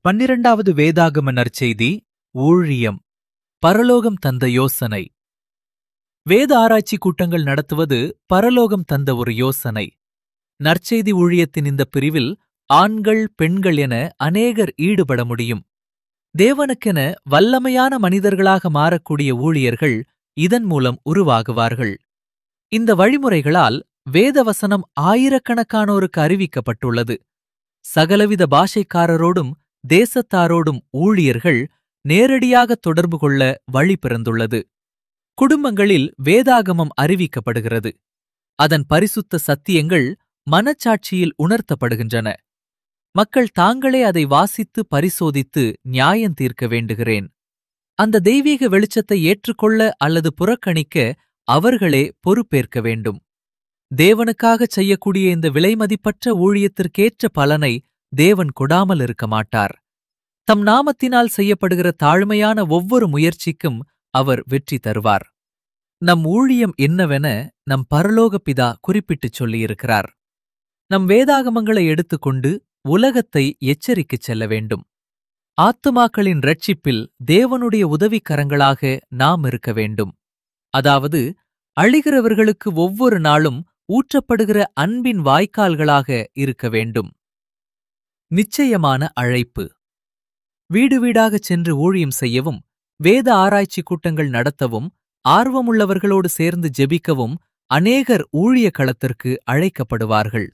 பன்னிரண்டாவது வேதாகம நற்செய்தி ஊழியம் பரலோகம் தந்த யோசனை வேத ஆராய்ச்சி கூட்டங்கள் நடத்துவது பரலோகம் தந்த ஒரு யோசனை நற்செய்தி ஊழியத்தின் இந்த பிரிவில் ஆண்கள் பெண்கள் என அநேகர் ஈடுபட முடியும் தேவனுக்கென வல்லமையான மனிதர்களாக மாறக்கூடிய ஊழியர்கள் இதன் மூலம் உருவாகுவார்கள் இந்த வழிமுறைகளால் வேதவசனம் ஆயிரக்கணக்கானோருக்கு அறிவிக்கப்பட்டுள்ளது சகலவித பாஷைக்காரரோடும் தேசத்தாரோடும் ஊழியர்கள் நேரடியாக தொடர்பு கொள்ள வழி பிறந்துள்ளது குடும்பங்களில் வேதாகமம் அறிவிக்கப்படுகிறது அதன் பரிசுத்த சத்தியங்கள் மனச்சாட்சியில் உணர்த்தப்படுகின்றன மக்கள் தாங்களே அதை வாசித்து பரிசோதித்து நியாயம் தீர்க்க வேண்டுகிறேன் அந்த தெய்வீக வெளிச்சத்தை ஏற்றுக்கொள்ள அல்லது புறக்கணிக்க அவர்களே பொறுப்பேற்க வேண்டும் தேவனுக்காகச் செய்யக்கூடிய இந்த விலைமதிப்பற்ற ஊழியத்திற்கேற்ற பலனை தேவன் கொடாமல் இருக்க மாட்டார் தம் நாமத்தினால் செய்யப்படுகிற தாழ்மையான ஒவ்வொரு முயற்சிக்கும் அவர் வெற்றி தருவார் நம் ஊழியம் என்னவென நம் பரலோக பிதா குறிப்பிட்டுச் சொல்லியிருக்கிறார் நம் வேதாகமங்களை எடுத்துக்கொண்டு உலகத்தை எச்சரிக்கச் செல்ல வேண்டும் ஆத்துமாக்களின் ரட்சிப்பில் தேவனுடைய உதவிக்கரங்களாக நாம் இருக்க வேண்டும் அதாவது அழிகிறவர்களுக்கு ஒவ்வொரு நாளும் ஊற்றப்படுகிற அன்பின் வாய்க்கால்களாக இருக்க வேண்டும் நிச்சயமான அழைப்பு வீடு வீடாகச் சென்று ஊழியம் செய்யவும் வேத ஆராய்ச்சி கூட்டங்கள் நடத்தவும் ஆர்வமுள்ளவர்களோடு சேர்ந்து ஜெபிக்கவும் அநேகர் ஊழிய களத்திற்கு அழைக்கப்படுவார்கள்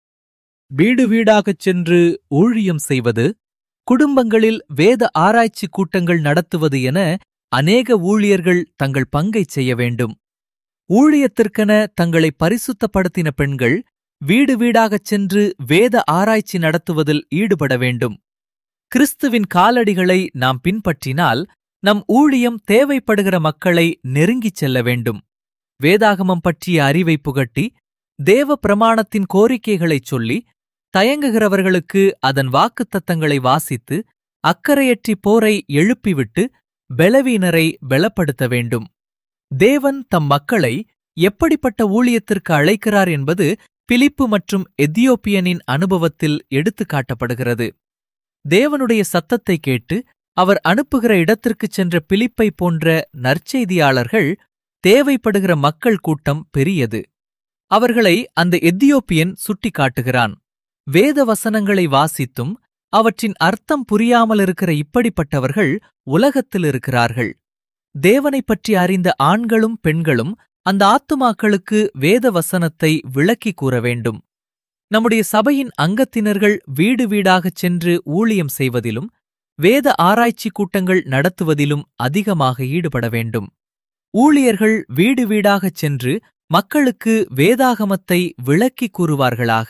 வீடு வீடாகச் சென்று ஊழியம் செய்வது குடும்பங்களில் வேத ஆராய்ச்சி கூட்டங்கள் நடத்துவது என அநேக ஊழியர்கள் தங்கள் பங்கைச் செய்ய வேண்டும் ஊழியத்திற்கென தங்களை பரிசுத்தப்படுத்தின பெண்கள் வீடு வீடாகச் சென்று வேத ஆராய்ச்சி நடத்துவதில் ஈடுபட வேண்டும் கிறிஸ்துவின் காலடிகளை நாம் பின்பற்றினால் நம் ஊழியம் தேவைப்படுகிற மக்களை நெருங்கிச் செல்ல வேண்டும் வேதாகமம் பற்றிய அறிவை புகட்டி தேவ பிரமாணத்தின் கோரிக்கைகளைச் சொல்லி தயங்குகிறவர்களுக்கு அதன் வாக்குத்தத்தங்களை வாசித்து அக்கறையற்றி போரை எழுப்பிவிட்டு பெலவீனரை பெலப்படுத்த வேண்டும் தேவன் தம் மக்களை எப்படிப்பட்ட ஊழியத்திற்கு அழைக்கிறார் என்பது பிலிப்பு மற்றும் எத்தியோப்பியனின் அனுபவத்தில் எடுத்துக் காட்டப்படுகிறது தேவனுடைய சத்தத்தை கேட்டு அவர் அனுப்புகிற இடத்திற்குச் சென்ற பிலிப்பை போன்ற நற்செய்தியாளர்கள் தேவைப்படுகிற மக்கள் கூட்டம் பெரியது அவர்களை அந்த எத்தியோப்பியன் சுட்டிக்காட்டுகிறான் வேத வசனங்களை வாசித்தும் அவற்றின் அர்த்தம் புரியாமல் இருக்கிற இப்படிப்பட்டவர்கள் உலகத்தில் இருக்கிறார்கள் தேவனைப் பற்றி அறிந்த ஆண்களும் பெண்களும் அந்த ஆத்துமாக்களுக்கு வேத வசனத்தை விளக்கிக் கூற வேண்டும் நம்முடைய சபையின் அங்கத்தினர்கள் வீடு வீடாகச் சென்று ஊழியம் செய்வதிலும் வேத ஆராய்ச்சி கூட்டங்கள் நடத்துவதிலும் அதிகமாக ஈடுபட வேண்டும் ஊழியர்கள் வீடு வீடாகச் சென்று மக்களுக்கு வேதாகமத்தை விளக்கிக் கூறுவார்களாக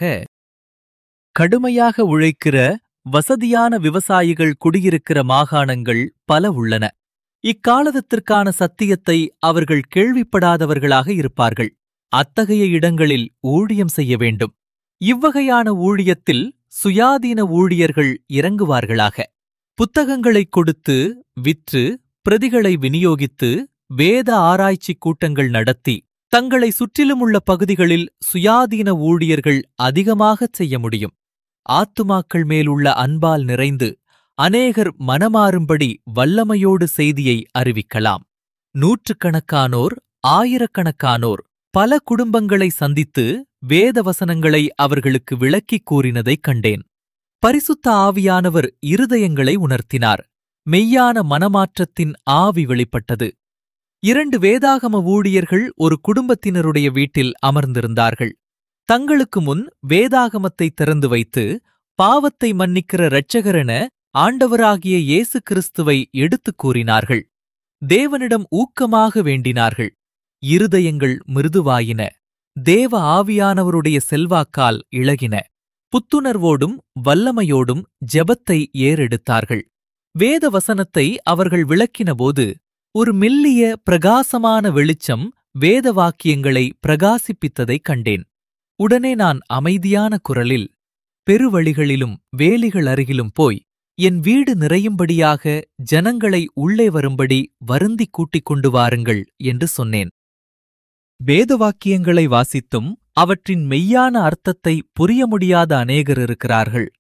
கடுமையாக உழைக்கிற வசதியான விவசாயிகள் குடியிருக்கிற மாகாணங்கள் பல உள்ளன இக்காலத்திற்கான சத்தியத்தை அவர்கள் கேள்விப்படாதவர்களாக இருப்பார்கள் அத்தகைய இடங்களில் ஊழியம் செய்ய வேண்டும் இவ்வகையான ஊழியத்தில் சுயாதீன ஊழியர்கள் இறங்குவார்களாக புத்தகங்களைக் கொடுத்து விற்று பிரதிகளை விநியோகித்து வேத ஆராய்ச்சி கூட்டங்கள் நடத்தி தங்களை சுற்றிலுமுள்ள பகுதிகளில் சுயாதீன ஊழியர்கள் அதிகமாகச் செய்ய முடியும் ஆத்துமாக்கள் மேலுள்ள அன்பால் நிறைந்து அநேகர் மனமாறும்படி வல்லமையோடு செய்தியை அறிவிக்கலாம் நூற்றுக்கணக்கானோர் ஆயிரக்கணக்கானோர் பல குடும்பங்களை சந்தித்து வேதவசனங்களை அவர்களுக்கு விளக்கிக் கூறினதைக் கண்டேன் பரிசுத்த ஆவியானவர் இருதயங்களை உணர்த்தினார் மெய்யான மனமாற்றத்தின் ஆவி வெளிப்பட்டது இரண்டு வேதாகம ஊழியர்கள் ஒரு குடும்பத்தினருடைய வீட்டில் அமர்ந்திருந்தார்கள் தங்களுக்கு முன் வேதாகமத்தை திறந்து வைத்து பாவத்தை மன்னிக்கிற இரட்சகரென ஆண்டவராகிய இயேசு கிறிஸ்துவை எடுத்துக் கூறினார்கள் தேவனிடம் ஊக்கமாக வேண்டினார்கள் இருதயங்கள் மிருதுவாயின தேவ ஆவியானவருடைய செல்வாக்கால் இழகின புத்துணர்வோடும் வல்லமையோடும் ஜெபத்தை ஏறெடுத்தார்கள் வேத வசனத்தை அவர்கள் விளக்கினபோது ஒரு மெல்லிய பிரகாசமான வெளிச்சம் வேத வாக்கியங்களை பிரகாசிப்பித்ததைக் கண்டேன் உடனே நான் அமைதியான குரலில் பெருவழிகளிலும் வேலிகள் அருகிலும் போய் என் வீடு நிறையும்படியாக ஜனங்களை உள்ளே வரும்படி வருந்திக் கூட்டிக் கொண்டு வாருங்கள் என்று சொன்னேன் வேதவாக்கியங்களை வாசித்தும் அவற்றின் மெய்யான அர்த்தத்தை புரிய முடியாத அநேகர் இருக்கிறார்கள்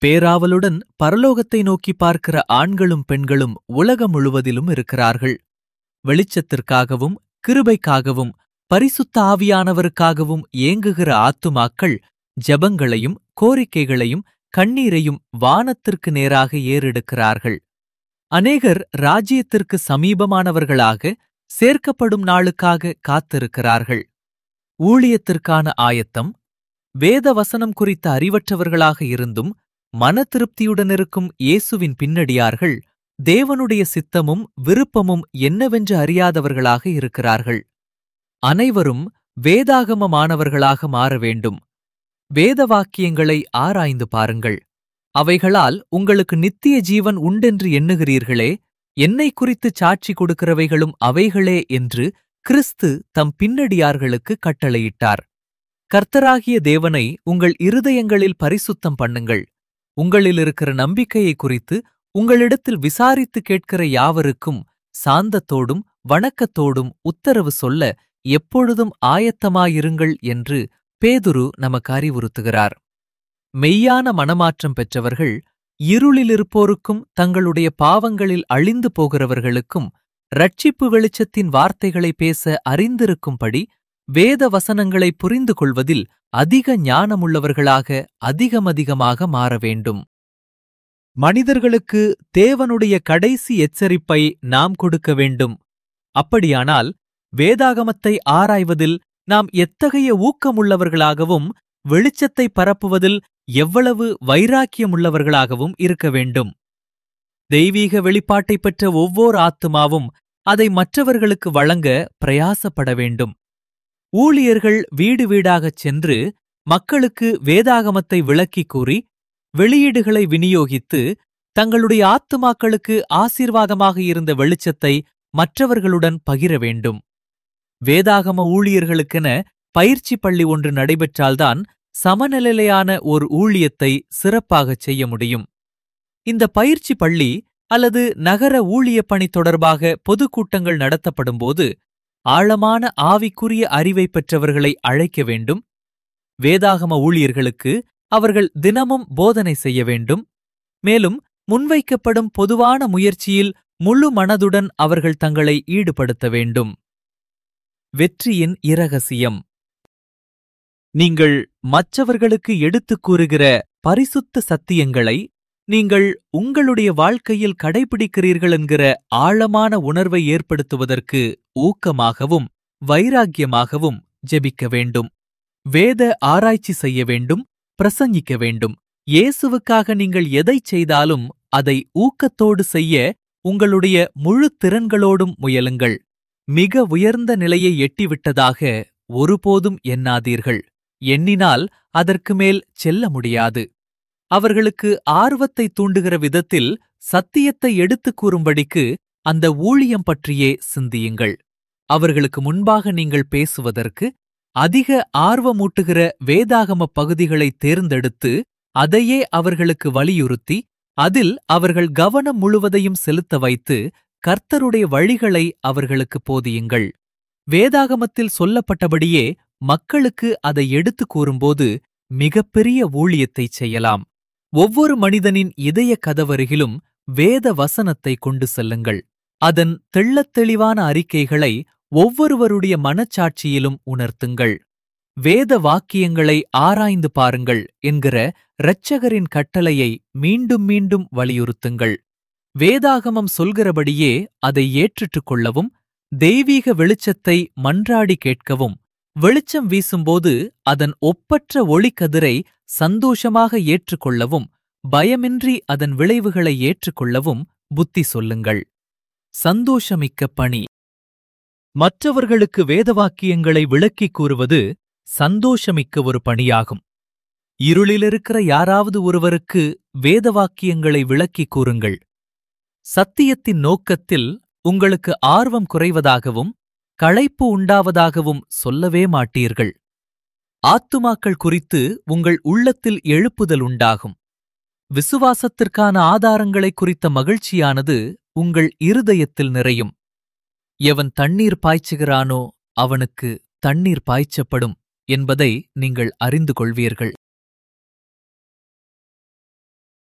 பேராவலுடன் பரலோகத்தை நோக்கி பார்க்கிற ஆண்களும் பெண்களும் உலகம் முழுவதிலும் இருக்கிறார்கள் வெளிச்சத்திற்காகவும் கிருபைக்காகவும் பரிசுத்த ஆவியானவருக்காகவும் ஏங்குகிற ஆத்துமாக்கள் ஜெபங்களையும் கோரிக்கைகளையும் கண்ணீரையும் வானத்திற்கு நேராக ஏறெடுக்கிறார்கள் அநேகர் ராஜ்யத்திற்கு சமீபமானவர்களாக சேர்க்கப்படும் நாளுக்காக காத்திருக்கிறார்கள் ஊழியத்திற்கான ஆயத்தம் வேத வசனம் குறித்த அறிவற்றவர்களாக இருந்தும் மன திருப்தியுடனிருக்கும் இயேசுவின் பின்னடியார்கள் தேவனுடைய சித்தமும் விருப்பமும் என்னவென்று அறியாதவர்களாக இருக்கிறார்கள் அனைவரும் வேதாகமமானவர்களாக மாற வேண்டும் வேத வாக்கியங்களை ஆராய்ந்து பாருங்கள் அவைகளால் உங்களுக்கு நித்திய ஜீவன் உண்டென்று எண்ணுகிறீர்களே என்னை குறித்து சாட்சி கொடுக்கிறவைகளும் அவைகளே என்று கிறிஸ்து தம் பின்னடியார்களுக்கு கட்டளையிட்டார் கர்த்தராகிய தேவனை உங்கள் இருதயங்களில் பரிசுத்தம் பண்ணுங்கள் உங்களில் இருக்கிற நம்பிக்கையை குறித்து உங்களிடத்தில் விசாரித்து கேட்கிற யாவருக்கும் சாந்தத்தோடும் வணக்கத்தோடும் உத்தரவு சொல்ல எப்பொழுதும் ஆயத்தமாயிருங்கள் என்று பேதுரு நமக்கு அறிவுறுத்துகிறார் மெய்யான மனமாற்றம் பெற்றவர்கள் இருளிலிருப்போருக்கும் தங்களுடைய பாவங்களில் அழிந்து போகிறவர்களுக்கும் ரட்சிப்பு வெளிச்சத்தின் வார்த்தைகளை பேச அறிந்திருக்கும்படி வேத வசனங்களை புரிந்து கொள்வதில் அதிக ஞானமுள்ளவர்களாக அதிகமதிகமாக மாற வேண்டும் மனிதர்களுக்கு தேவனுடைய கடைசி எச்சரிப்பை நாம் கொடுக்க வேண்டும் அப்படியானால் வேதாகமத்தை ஆராய்வதில் நாம் எத்தகைய ஊக்கமுள்ளவர்களாகவும் வெளிச்சத்தை பரப்புவதில் எவ்வளவு வைராக்கியமுள்ளவர்களாகவும் இருக்க வேண்டும் தெய்வீக வெளிப்பாட்டைப் பெற்ற ஒவ்வொரு ஆத்துமாவும் அதை மற்றவர்களுக்கு வழங்க பிரயாசப்பட வேண்டும் ஊழியர்கள் வீடு வீடாகச் சென்று மக்களுக்கு வேதாகமத்தை விளக்கிக் கூறி வெளியீடுகளை விநியோகித்து தங்களுடைய ஆத்துமாக்களுக்கு ஆசீர்வாதமாக இருந்த வெளிச்சத்தை மற்றவர்களுடன் பகிர வேண்டும் வேதாகம ஊழியர்களுக்கென பயிற்சி பள்ளி ஒன்று நடைபெற்றால்தான் சமநிலையான ஓர் ஊழியத்தை சிறப்பாகச் செய்ய முடியும் இந்த பயிற்சி பள்ளி அல்லது நகர ஊழியப் பணி தொடர்பாக பொதுக்கூட்டங்கள் நடத்தப்படும்போது ஆழமான ஆவிக்குரிய அறிவை பெற்றவர்களை அழைக்க வேண்டும் வேதாகம ஊழியர்களுக்கு அவர்கள் தினமும் போதனை செய்ய வேண்டும் மேலும் முன்வைக்கப்படும் பொதுவான முயற்சியில் முழு மனதுடன் அவர்கள் தங்களை ஈடுபடுத்த வேண்டும் வெற்றியின் இரகசியம் நீங்கள் மற்றவர்களுக்கு எடுத்துக் கூறுகிற பரிசுத்த சத்தியங்களை நீங்கள் உங்களுடைய வாழ்க்கையில் கடைபிடிக்கிறீர்கள் என்கிற ஆழமான உணர்வை ஏற்படுத்துவதற்கு ஊக்கமாகவும் வைராக்கியமாகவும் ஜெபிக்க வேண்டும் வேத ஆராய்ச்சி செய்ய வேண்டும் பிரசங்கிக்க வேண்டும் இயேசுவுக்காக நீங்கள் எதைச் செய்தாலும் அதை ஊக்கத்தோடு செய்ய உங்களுடைய முழு திறன்களோடும் முயலுங்கள் மிக உயர்ந்த நிலையை எட்டிவிட்டதாக ஒருபோதும் எண்ணாதீர்கள் எண்ணினால் அதற்கு மேல் செல்ல முடியாது அவர்களுக்கு ஆர்வத்தை தூண்டுகிற விதத்தில் சத்தியத்தை எடுத்துக் கூறும்படிக்கு அந்த ஊழியம் பற்றியே சிந்தியுங்கள் அவர்களுக்கு முன்பாக நீங்கள் பேசுவதற்கு அதிக ஆர்வமூட்டுகிற வேதாகம பகுதிகளை தேர்ந்தெடுத்து அதையே அவர்களுக்கு வலியுறுத்தி அதில் அவர்கள் கவனம் முழுவதையும் செலுத்த வைத்து கர்த்தருடைய வழிகளை அவர்களுக்கு போதியுங்கள் வேதாகமத்தில் சொல்லப்பட்டபடியே மக்களுக்கு அதை எடுத்துக் கூறும்போது மிகப்பெரிய ஊழியத்தைச் செய்யலாம் ஒவ்வொரு மனிதனின் இதய கதவருகிலும் வேத வசனத்தை கொண்டு செல்லுங்கள் அதன் தெள்ளத் தெளிவான அறிக்கைகளை ஒவ்வொருவருடைய மனச்சாட்சியிலும் உணர்த்துங்கள் வேத வாக்கியங்களை ஆராய்ந்து பாருங்கள் என்கிற இரட்சகரின் கட்டளையை மீண்டும் மீண்டும் வலியுறுத்துங்கள் வேதாகமம் சொல்கிறபடியே அதை ஏற்றுட்டுக் கொள்ளவும் தெய்வீக வெளிச்சத்தை மன்றாடி கேட்கவும் வெளிச்சம் வீசும்போது அதன் ஒப்பற்ற ஒளிக்கதிரை சந்தோஷமாக ஏற்றுக்கொள்ளவும் பயமின்றி அதன் விளைவுகளை ஏற்றுக்கொள்ளவும் புத்தி சொல்லுங்கள் சந்தோஷமிக்க பணி மற்றவர்களுக்கு வேதவாக்கியங்களை விளக்கிக் கூறுவது சந்தோஷமிக்க ஒரு பணியாகும் இருளிலிருக்கிற யாராவது ஒருவருக்கு வேதவாக்கியங்களை விளக்கிக் கூறுங்கள் சத்தியத்தின் நோக்கத்தில் உங்களுக்கு ஆர்வம் குறைவதாகவும் களைப்பு உண்டாவதாகவும் சொல்லவே மாட்டீர்கள் ஆத்துமாக்கள் குறித்து உங்கள் உள்ளத்தில் எழுப்புதல் உண்டாகும் விசுவாசத்திற்கான ஆதாரங்களைக் குறித்த மகிழ்ச்சியானது உங்கள் இருதயத்தில் நிறையும் எவன் தண்ணீர் பாய்ச்சுகிறானோ அவனுக்கு தண்ணீர் பாய்ச்சப்படும் என்பதை நீங்கள் அறிந்து கொள்வீர்கள்